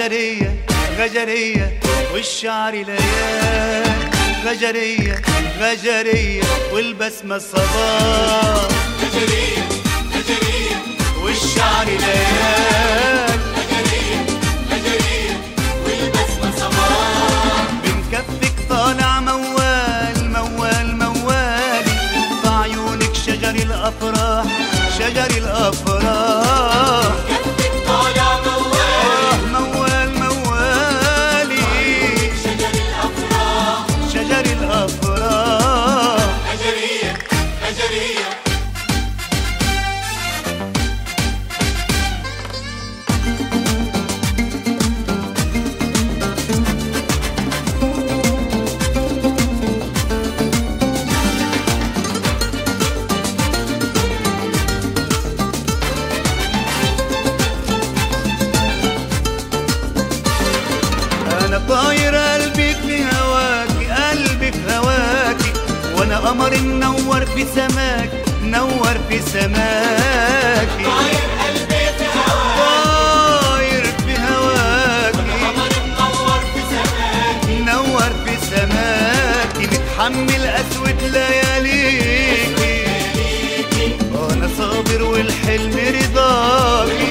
غجرية غجرية والشعر ليال غجرية غجرية والبسمة صباح غجرية غجرية والشعر ليال غجرية غجرية والبسمة صباح من كفك طالع موال موال موالي في عيونك شجر الأفراح شجر الأفراح كفك طالع موال آه موال موالي شجر الأفراح شجر الأفراح غجرية غجرية أنا طاير قلبي في هواكي قلبي في هواكي وأنا قمر منور في سماك نور في سماكي طاير قلبي في هواك طاير في هواكي قمر منور في سماك نور في سماكي متحمل أسود لياليكي أنا صابر والحلم رضاكي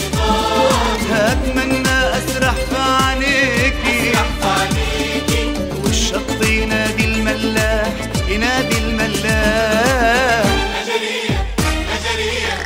هتمنى أسرح في عينيكي عليكي والشط ينادي الملاح ينادي الملاح غجرية غجرية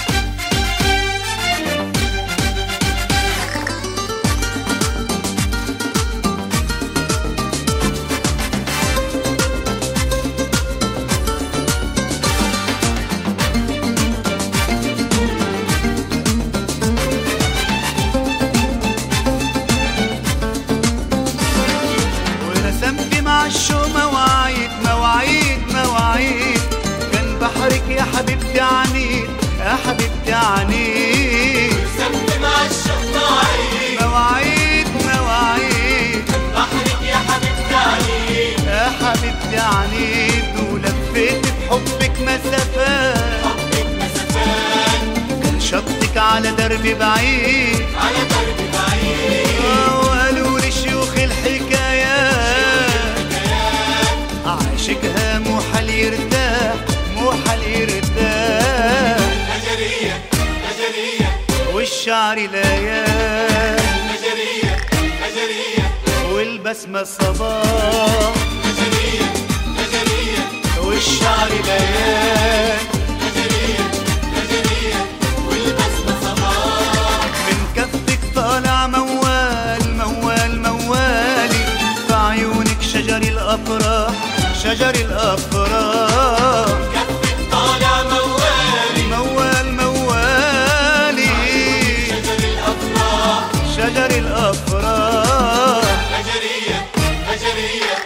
ورسمت مع الشو مواعيد مواعيد مواعيد كان بحرك يا حبيبتي عنيد يا حبيبتي عنيد سمت مع الشطاعين مواعيد مواعيد بحرك يا حبيبتي عليك يا حبيبتي عنيد ولفيت بحبك مسافات حبك مسافات كان شطك على درب بعيد على درب بعيد آه، وقالوا لي شيوخ الحكايات عاشقها مو حل يرتاح مو حل يرتاح غجرية غجرية والشعر ليال غجرية غجرية والبسمة صباح غجرية غجرية والشعر ليال غجرية غجرية والبسمة صباح من كفك طالع موال موال موالي في عيونك شجر الأفراح شجر الأفراح كفك طالع موالي موال موالي شجر الأفراح شجر الأفراح غجرية غجرية